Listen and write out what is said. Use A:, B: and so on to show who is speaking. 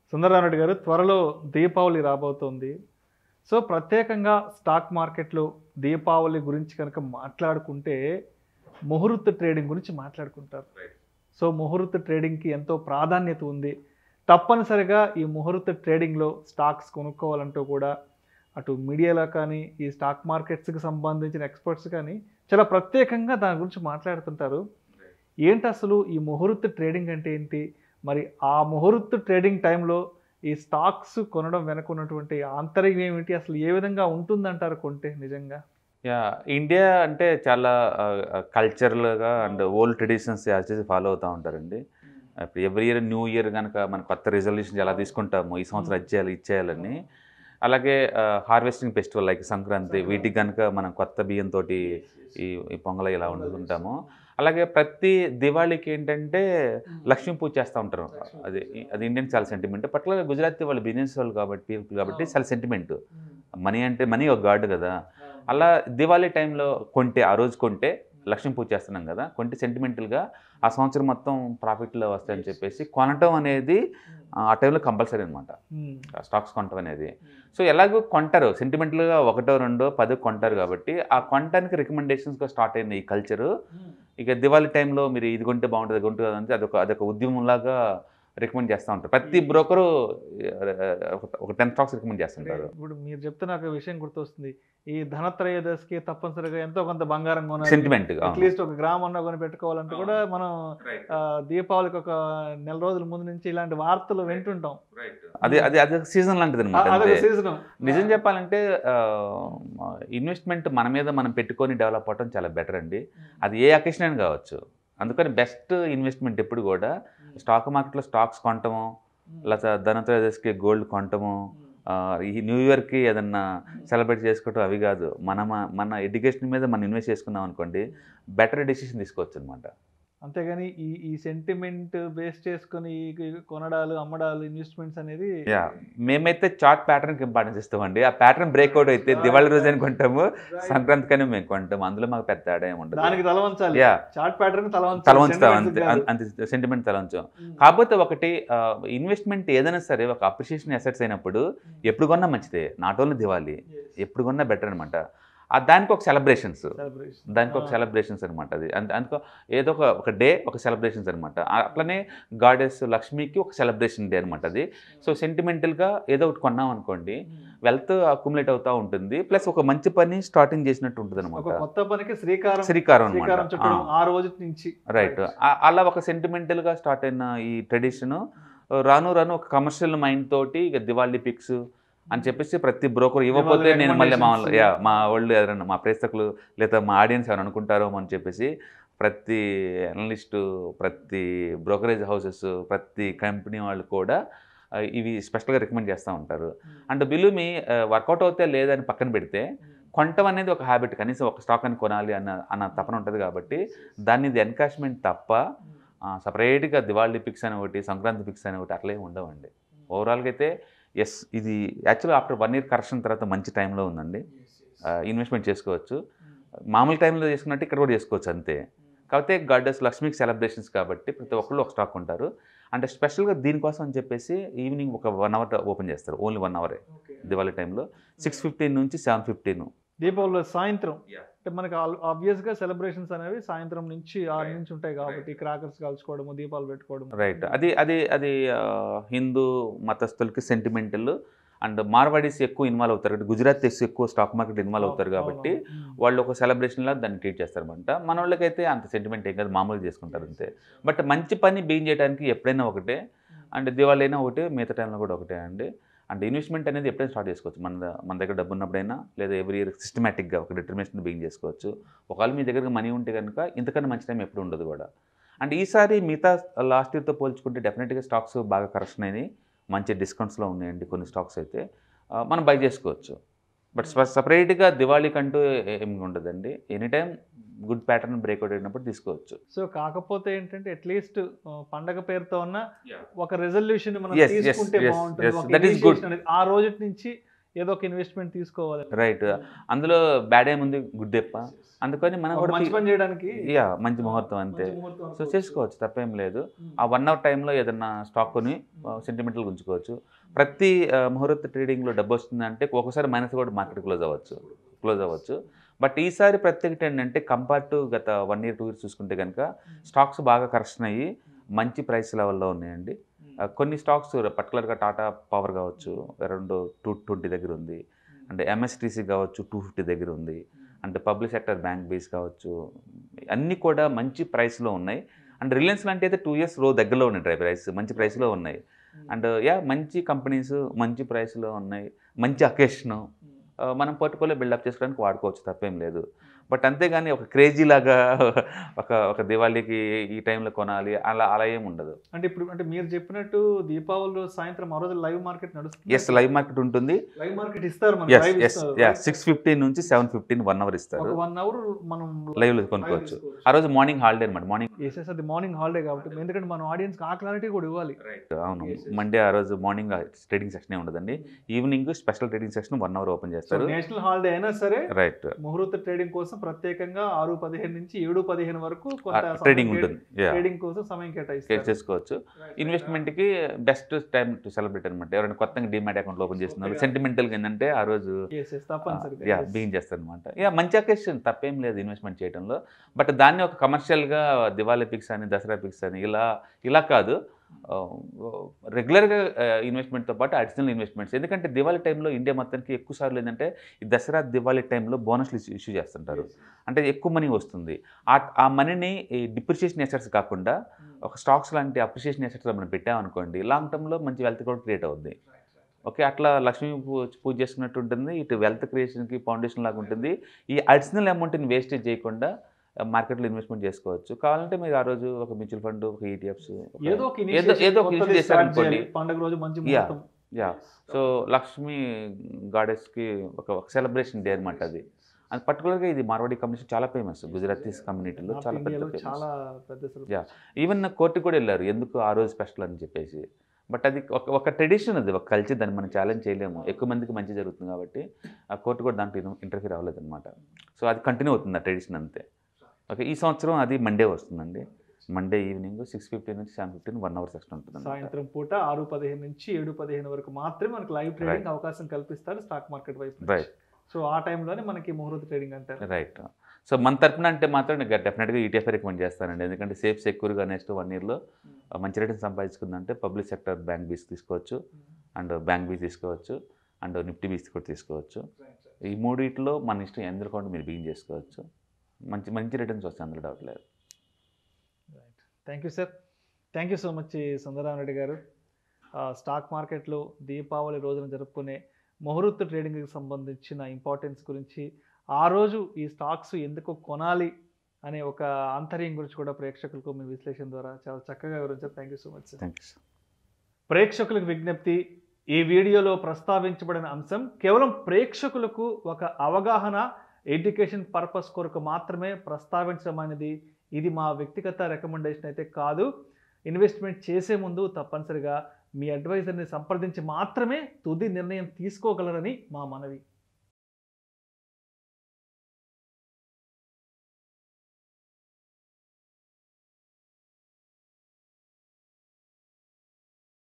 A: సుందరరామరెడ్డి గారు త్వరలో దీపావళి రాబోతోంది సో ప్రత్యేకంగా స్టాక్ మార్కెట్లో దీపావళి గురించి కనుక మాట్లాడుకుంటే ముహూర్త ట్రేడింగ్ గురించి మాట్లాడుకుంటారు సో ముహూర్త ట్రేడింగ్కి ఎంతో ప్రాధాన్యత ఉంది తప్పనిసరిగా ఈ ముహూర్త ట్రేడింగ్లో స్టాక్స్ కొనుక్కోవాలంటూ కూడా అటు మీడియాలో కానీ ఈ స్టాక్ మార్కెట్స్కి సంబంధించిన ఎక్స్పర్ట్స్ కానీ చాలా ప్రత్యేకంగా దాని గురించి మాట్లాడుతుంటారు ఏంటి అసలు ఈ ముహూర్త ట్రేడింగ్ అంటే ఏంటి మరి ఆ ముహూర్త ట్రేడింగ్ టైంలో ఈ స్టాక్స్ కొనడం వెనుకున్నటువంటి ఆంతర్యం ఏమిటి అసలు ఏ విధంగా ఉంటుందంటారు కొంటే నిజంగా
B: యా ఇండియా అంటే చాలా కల్చరల్గా అండ్ ఓల్డ్ ట్రెడిషన్స్ చేసి ఫాలో అవుతూ ఉంటారండి ఇప్పుడు ఎవ్రీ ఇయర్ న్యూ ఇయర్ కనుక మన కొత్త రిజల్యూషన్స్ ఎలా తీసుకుంటాము ఈ సంవత్సరం అది చేయాలి ఇచ్చేయాలని అలాగే హార్వెస్టింగ్ ఫెస్టివల్ లైక్ సంక్రాంతి వీటికి కనుక మనం కొత్త బియ్యంతో ఈ ఈ పొంగల ఇలా వండుకుంటాము అలాగే ప్రతి దివాళీకి ఏంటంటే లక్ష్మీ పూజ చేస్తూ ఉంటారు అది అది ఇండియన్ చాలా సెంటిమెంట్ పర్టికులర్గా గుజరాతీ వాళ్ళు బిజినెస్ వాళ్ళు కాబట్టి పీపుల్ కాబట్టి చాలా సెంటిమెంట్ మనీ అంటే మనీ ఒక గాడ్ కదా అలా దివాళీ టైంలో కొంటే ఆ రోజు కొంటే లక్ష్మీ పూజ చేస్తున్నాం కదా కొంటే సెంటిమెంటల్గా ఆ సంవత్సరం మొత్తం ప్రాఫిట్లో వస్తాయని చెప్పేసి కొనటం అనేది ఆ టైంలో కంపల్సరీ అనమాట
A: మ్మ్.
B: స్టాక్స్ కొనటం అనేది సో ఎలాగో కొంటారు సెంటిమెంటల్గా ఒకటో రెండో పదో కొంటారు కాబట్టి ఆ కొనటానికి రికమెండేషన్స్గా స్టార్ట్ అయిన ఈ కల్చరు ఇక దివాళీ టైంలో మీరు ఇది కొంటే బాగుంటుంది అది కొంటే అంటే అదొక అదొక ఉద్యమంలాగా రికమెండ్ చేస్తూ ఉంటారు ప్రతి బ్రోకరు ఒక టెన్ స్టాక్స్ రికమెండ్ చేస్తుంటారు
A: ఇప్పుడు మీరు చెప్తే నాకు ఒక విషయం గుర్తొస్తుంది ఈ ధనత్రయోదశికి తప్పనిసరిగా ఎంతో కొంత బంగారం కొనాలి
B: సెంటిమెంట్గా
A: అట్లీస్ట్ ఒక గ్రామ్ అన్న కొని పెట్టుకోవాలంటే కూడా మనం ఆ, దీపావళికి ఒక నెల రోజుల ముందు నుంచి ఇలాంటి వార్తలు వింటుంటాం
B: అది అది అది సీజన్ లాంటిది అనమాట
A: అదొక
B: అంతే
A: సీజన్
B: నిజం చెప్పాలంటే ఇన్వెస్ట్మెంట్ మన మీద మనం పెట్టుకొని డెవలప్ అవటం చాలా బెటర్ అండి అది ఏ అకేషన్ అయినా కావచ్చు అందుకని బెస్ట్ ఇన్వెస్ట్మెంట్ ఎప్పుడు కూడా స్టాక్ మార్కెట్లో స్టాక్స్ కొనటము లేదా ధనత్రయోదశికి గోల్డ్ కొనటము ఆ, ఈ న్యూ ఇయర్కి ఏదన్నా సెలబ్రేట్ చేసుకోవటం అవి కాదు మన మన ఎడ్యుకేషన్ మీద మనం ఇన్వెస్ట్ చేసుకున్నాం అనుకోండి బెటర్ డెసిషన్ తీసుకోవచ్చు అనమాట
A: అంతేగాని ఈ ఈ సెంటిమెంట్ బేస్ చేసుకొని ఈ కొనడాలు అమ్మడాలు ఇన్వెస్ట్మెంట్స్ అనేది
B: యా మేమైతే చార్ట్ ప్యాటర్న్కి ఇంపార్టెన్స్ ఇస్తామండి ఆ ప్యాటర్న్ బ్రేక్అవుట్ అయితే దివాళీ రోజు అని కొంటాము సంక్రాంతికని మేము కొంటాము అందులో మాకు పెద్ద తేడా ఏమి ఉండదు
A: దానికి తల వంచాలి
B: యా
A: చార్ట్ ప్యాటర్న్ తల వంచాలి
B: తల ఉంచుతాం
A: sentiments
B: అంతే
A: కాదు.
B: అంతే సెంటిమెంట్ తల ఉంచాం
A: మ్మ్.
B: కాకపోతే ఒకటి ఇన్వెస్ట్మెంట్ ఏదైనా సరే ఒక అప్రిషియేషన్ అసెట్స్ అయినప్పుడు ఎప్పుడు కొన్నా మంచిదే నాట్ ఓన్లీ దివాళీ
A: Yes.
B: ఎప్పుడు కొన్నా బెటర్ అనమాట దానికి ఒక సెలబ్రేషన్స్
A: Celebration.
B: దానికి ఒక
A: ఆ.
B: సెలబ్రేషన్స్ అనమాట అది అంత అందుకో ఏదో ఒక ఒక డే ఒక సెలబ్రేషన్స్ అనమాట అట్లనే గాడెస్ లక్ష్మికి ఒక సెలబ్రేషన్ డే అనమాట అది సో సెంటిమెంటల్గా ఏదో ఒకటి కొన్నాం అనుకోండి వెల్త్ అక్యుములేట్ అవుతూ ఉంటుంది ప్లస్ ఒక మంచి పని స్టార్టింగ్ చేసినట్టు ఉంటుంది
A: ఒక
B: అనమాట
A: కొత్త పనికి శ్రీకారం
B: శ్రీకారం
A: శ్రీకారం
B: అనమాట
A: చుట్టడం ఆ రోజు నుంచి
B: రైట్ అలా ఒక సెంటిమెంటల్గా స్టార్ట్ అయిన ఈ ట్రెడిషన్ రాను రాను ఒక కమర్షియల్ మైండ్ తోటి ఇక దివాళీ పిక్స్ అని చెప్పేసి ప్రతి బ్రోకర్ ఇవ్వకపోతే
A: దివాళీ
B: నేను మళ్ళీ మా
A: recommendations.
B: యా మా వాళ్ళు ఎవరైనా మా ప్రేక్షకులు లేదా మా ఆడియన్స్ ఎవరైనా అనుకుంటారో అని చెప్పేసి ప్రతి అనలిస్టు ప్రతి బ్రోకరేజ్ హౌసెస్ ప్రతి కంపెనీ వాళ్ళు కూడా ఆ, ఇవి స్పెషల్గా రికమెండ్ చేస్తూ ఉంటారు అండ్ బిల్లు మీ వర్కౌట్ అవుతే లేదని పక్కన పెడితే కొనటం అనేది ఒక హ్యాబిట్ కనీసం ఒక స్టాక్ అని కొనాలి అన్న అన్న తపన ఉంటుంది కాబట్టి దాన్ని ఇది ఎన్కాష్మెంట్ తప్ప సపరేట్గా దివాళీ పిక్స్ అని ఒకటి సంక్రాంతి పిక్స్ అని ఒకటి అట్లే ఉండవండి ఓవరాల్గా అయితే ఎస్ ఇది యాక్చువల్గా ఆఫ్టర్ వన్ ఇయర్ కరెక్షన్ తర్వాత మంచి టైంలో ఉందండి ఇన్వెస్ట్మెంట్ చేసుకోవచ్చు మామూలు టైంలో చేసుకున్నట్టు ఇక్కడ కూడా చేసుకోవచ్చు అంతే కాకపోతే గాడ్డెస్ లక్ష్మీకి సెలబ్రేషన్స్ కాబట్టి ప్రతి ఒక్కళ్ళు ఒక స్టాక్ ఉంటారు అంటే స్పెషల్గా దీనికోసం అని చెప్పేసి ఈవినింగ్ ఒక వన్ అవర్ ఓపెన్ చేస్తారు ఓన్లీ వన్ అవరే దివాళీ టైంలో సిక్స్ ఫిఫ్టీన్ నుంచి సెవెన్ ఫిఫ్టీన్
A: దీపావళి సాయంత్రం
B: Yeah.
A: అంటే మనకి ఆబ్వియస్ గా సెలబ్రేషన్స్ అనేవి సాయంత్రం నుంచి ఆరు నుంచి ఉంటాయి కాబట్టి క్రాకర్స్ కాల్చుకోవడము దీపాలు పెట్టుకోవడం
B: రైట్ అది అది అది ఆ, హిందూ మతస్థులకి సెంటిమెంటల్ అండ్ మార్వాడీస్ ఎక్కువ ఇన్వాల్వ్ అవుతారు కాబట్టి గుజరాతీస్ ఎక్కువ స్టాక్ మార్కెట్ ఇన్వాల్వ్ అవుతారు కాబట్టి వాళ్ళు ఒక celebration లా దాన్ని ట్రీట్ చేస్తారనమాట మన వాళ్ళకైతే అంత సెంటిమెంట్ ఏం కాదు మామూలుగా చేసుకుంటారు అంతే బట్ మంచి పని బీన్ చేయడానికి ఎప్పుడైనా ఒకటే అండ్ దివాళీ అయినా ఒకటే మిగతా టైంలో కూడా ఒకటే అండి అండ్ ఇన్వెస్ట్మెంట్ అనేది ఎప్పుడైనా స్టార్ట్ చేసుకోవచ్చు మన ద- మన దగ్గర డబ్బు ఉన్నప్పుడైనా లేదా ఎవ్రీ ఇయర్ సిస్టమేటిక్గా ఒక డిటర్మినేషన్ బిగిన్ చేసుకోవచ్చు ఒకవేళ మీ దగ్గర మనీ ఉంటే కనుక ఇంతకన్నా మంచి టైం ఎప్పుడు ఉండదు కూడా అండ్ ఈసారి మిగతా లాస్ట్ ఇయర్తో పోల్చుకుంటే డెఫినెట్గా స్టాక్స్ బాగా కరెక్షన్ అయినాయి మంచి డిస్కౌంట్స్లో ఉన్నాయండి కొన్ని స్టాక్స్ అయితే ఆ, మనం బై చేసుకోవచ్చు బట్ సపరేట్గా దివాళీ కంటూ ఏమి ఉండదండి any time good pattern breakout అయినప్పుడు తీసుకోవచ్చు
A: సో కాకపోతే ఏంటంటే అట్లీస్ట్ పండగ పేరుతో ఉన్న ఒక రెజల్యూషన్ మనం
B: Yes, yes,
A: తీసుకుంటే
B: yes,
A: బాగుంటుంది
B: yes.
A: ఒక
B: That is good.
A: initiation అనేది. ఆ రోజు నుంచి ఏదో ఒక ఇన్వెస్ట్మెంట్ తీసుకోవాలి
B: రైట్ అందులో బ్యాడ్ ఏముంది గుడ్ ఎప్ప అందుకని మనం
A: ఒక
B: కూడా
A: మంచి పని చేయడానికి
B: యా మంచి ముహూర్తం అంతే
A: మంచి ముహూర్తం
B: సో
A: అనుకోవచ్చు.
B: చేసుకోవచ్చు తప్పేం లేదు
A: ఉమ్.
B: ఆ వన్ అవర్ టైంలో ఏదన్నా స్టాక్ కొని సెంటిమెంటల్ ఉంచుకోవచ్చు ప్రతి ఆ, ముహూర్త ట్రేడింగ్లో డబ్బు వస్తుందంటే ఒక్కొక్కసారి మైనస్ కూడా మార్కెట్ క్లోజ్ అవ్వచ్చు క్లోజ్ అవ్వచ్చు బట్ ఈసారి ప్రత్యేకత ఏంటంటే కంపేర్ టు గత వన్ ఇయర్ టూ ఇయర్స్ చూసుకుంటే కనుక స్టాక్స్ బాగా కరెక్షన్ అయ్యి మంచి ప్రైస్ లెవెల్లో ఉన్నాయండి ఆ, కొన్ని స్టాక్స్ పర్టికులర్గా టాటా పవర్ కావచ్చు అరౌండ్ టూ ట్వంటీ దగ్గర ఉంది అంటే ఎంఎస్టీసీ కావచ్చు టూ ఫిఫ్టీ దగ్గర ఉంది అంటే పబ్లిక్ సెక్టర్ బ్యాంక్ బేస్ కావచ్చు అన్నీ కూడా మంచి ప్రైస్లో ఉన్నాయి అండ్ రిలయన్స్ లాంటి అయితే టూ ఇయర్స్ లో దగ్గరలో ఉన్నాయి డ్రై ప్రైస్ మంచి ప్రైస్లో ఉన్నాయి అండ్ యా మంచి కంపెనీస్ మంచి ప్రైస్లో ఉన్నాయి మంచి అకేషను మనం పర్టికులర్ బిల్డప్ చేసుకోవడానికి వాడుకోవచ్చు తప్పేం లేదు బట్ అంతేగాని ఒక క్రేజీ లాగా ఒక ఒక దివాళీకి ఈ టైంలో కొనాలి అలా అలా ఏం ఉండదు
A: అంటే ఇప్పుడు అంటే మీరు చెప్పినట్టు దీపావళి రోజు సాయంత్రం ఆ రోజు లైవ్ మార్కెట్ నడుస్తుంది
B: ఎస్ లైవ్ మార్కెట్ ఉంటుంది
A: లైవ్ మార్కెట్ ఇస్తారు మనకి
B: ఎస్
A: live
B: ఎస్
A: ఇస్తారు.
B: యా సిక్స్ ఫిఫ్టీన్ నుంచి సెవెన్ ఫిఫ్టీన్ వన్ అవర్
A: ఒక
B: ఇస్తారు
A: వన్ అవర్ మనం
B: Live లో కొనుక్కోవచ్చు. ఆ రోజు మార్నింగ్ హాలిడే అనమాట మార్నింగ్
A: వేసేసి అది మార్నింగ్ హాలిడే కాబట్టి ఎందుకంటే మన ఆడియన్స్ ఆ క్లారిటీ కూడా ఇవ్వాలి
B: అవును
A: Yes, yes.
B: మండే ఆ రోజు మార్నింగ్ ట్రేడింగ్ సెక్షన్ ఉండదండి evening special trading section one hour open
A: so
B: చేస్తారు
A: నేషనల్ హాలిడే అయినా సరే
B: రైట్
A: ముహూర్త ట్రేడింగ్ కోసం ప్రత్యేకంగా ఆరు పదిహేను నుంచి ఏడు పదిహేను వరకు కొంత
B: ట్రేడింగ్ ఉంటుంది యా
A: ట్రేడింగ్ కోసం సమయం కేటాయిస్తారు
B: చేసుకోవచ్చు ఇన్వెస్ట్మెంట్ కి బెస్ట్ టైం టు సెలబ్రేట్ అనమాట ఎవరైనా కొత్తగా డిమాట్ అకౌంట్ ఓపెన్ చేస్తున్నారు సెంటిమెంటల్ ఏంటంటే ఆ రోజు
A: Yes, yes, తప్పనిసరిగా
B: యా
A: yes.
B: బిగిన్ చేస్తారు అనమాట యా మంచి అకేషన్ తప్పేం లేదు ఇన్వెస్ట్మెంట్ చేయడంలో బట్ దాన్ని ఒక కమర్షియల్గా దివాళీ పిక్స్ అని దసరా పిక్స్ అని ఇలా ఇలా కాదు రెగ్యులర్గా ఇన్వెస్ట్మెంట్తో పాటు అడిషనల్ ఇన్వెస్ట్మెంట్స్ ఎందుకంటే దివాళీ టైంలో ఇండియా మొత్తానికి ఎక్కువ సార్లు ఏంటంటే ఈ దసరా దివాళీ టైంలో బోనస్లు ఇష్యూ చేస్తుంటారు అంటే ఎక్కువ మనీ వస్తుంది ఆ ఆ మనీని డిప్రిషియేషన్ ఎసెట్స్ కాకుండా ఒక స్టాక్స్ లాంటి అప్రిషియేషన్ ఎసెట్స్ మనం పెట్టామనుకోండి లాంగ్ టర్మ్లో మంచి వెల్త్ కూడా క్రియేట్ అవుద్ది ఓకే అట్లా లక్ష్మీ పూ- పూజ చేసుకున్నట్టు ఉంటుంది ఇటు వెల్త్ క్రియేషన్కి ఫౌండేషన్ లాగా ఉంటుంది ఈ అడిషనల్ అమౌంట్ని వేస్టేజ్ చేయకుండా మార్కెట్లో ఇన్వెస్ట్మెంట్ చేసుకోవచ్చు కావాలంటే మీరు ఆ రోజు ఒక మ్యూచువల్ ఫండ్ ఒక ఈటీఎఫ్స్
A: ఏదో ఒక
B: ఏదో-
A: initiation
B: ఏదో ఒక
A: కొత్తది
B: issue
A: start
B: చేశారనుకోండి.
A: చేయాలి. పండగ రోజు మంచి
B: Yeah.
A: ముహూర్తం
B: యా సో లక్ష్మీ గాడెస్కి ఒక ఒక సెలబ్రేషన్ డే అనమాట అది అది పర్టికులర్గా ఇది మార్వాడి కమ్యూనిటీ చాలా ఫేమస్ గుజరాతీస్ కమ్యూనిటీలో
A: North
B: చాలా పెద్ద
A: ఇండియాలో
B: ఫేమస్
A: చాలా పెద్ద celebration.
B: Yeah. ఈవెన్ కోర్టుకు కూడా వెళ్ళారు ఎందుకు ఆ రోజు స్పెషల్ అని చెప్పేసి బట్ అది ఒక ఒక ట్రెడిషన్ అది ఒక కల్చర్ దాన్ని మనం ఛాలెంజ్ చేయలేము ఎక్కువ మందికి మంచి జరుగుతుంది కాబట్టి ఆ కోర్టు కూడా దాంట్లో ఇంటర్ఫీర్ అవ్వలేదు అనమాట సో అది కంటిన్యూ అవుతుంది ఆ ట్రెడిషన్ అంతే ఓకే ఈ సంవత్సరం అది మండే వస్తుందండి మండే ఈవినింగ్ సిక్స్ ఫిఫ్టీన్ నుంచి seven fifteen one hour section ఉంటుంది
A: సాయంత్రం పూట ఆరు పదిహేను నుంచి ఏడు పదిహేను వరకు మాత్రమే మనకి లైవ్ ట్రేడింగ్
B: Right.
A: అవకాశం కల్పిస్తారు స్టాక్ మార్కెట్ వైపు నుంచి.
B: రైట్
A: సో ఆ టైంలోనే మనకి ముహూర్త ట్రేడింగ్ అంటారు
B: రైట్ సో మన తరపున అంటే మాత్రం నేను డెఫినెట్గా ఈటీఎఫ్ రికమెండ్ చేస్తానండి ఎందుకంటే సేఫ్ సెక్యూర్గా నెక్స్ట్ వన్ ఇయర్లో మంచి రేటింగ్ సంపాదించుకుందంటే పబ్లిక్ సెక్టర్ బ్యాంక్ బీస్ తీసుకోవచ్చు అండ్ బ్యాంక్ బీస్ తీసుకోవచ్చు అండ్ నిఫ్టీ బీస్ కూడా తీసుకోవచ్చు ఈ మూడిట్లో మన ఇష్టం ఎందులో కూడా మీరు బిగిన్ చేసుకోవచ్చు మంచి మంచి రిటర్న్స్ వస్తాయి అందులో డౌట్ లేదు
A: thank you sir thank you so much Sundarama Reddy గారు ఆ, స్టాక్ మార్కెట్లో దీపావళి రోజున జరుపుకునే ముహూర్త ట్రేడింగ్కి సంబంధించిన ఇంపార్టెన్స్ గురించి ఆ రోజు ఈ స్టాక్స్ ఎందుకు కొనాలి అనే ఒక ఆంతర్యం గురించి కూడా ప్రేక్షకులకు మీ విశ్లేషణ ద్వారా చాలా చక్కగా వివరించారు thank you so much sir
B: thank you
A: ప్రేక్షకులకు విజ్ఞప్తి ఈ వీడియోలో ప్రస్తావించబడిన అంశం కేవలం ప్రేక్షకులకు ఒక అవగాహన ఎడ్యుకేషన్ పర్పస్ కొరకు మాత్రమే ప్రస్తావించడం అనేది ఇది మా వ్యక్తిగత రికమెండేషన్ అయితే కాదు ఇన్వెస్ట్మెంట్ చేసే ముందు తప్పనిసరిగా మీ అడ్వైజర్ని సంప్రదించి మాత్రమే తుది నిర్ణయం తీసుకోగలరని మా మనవి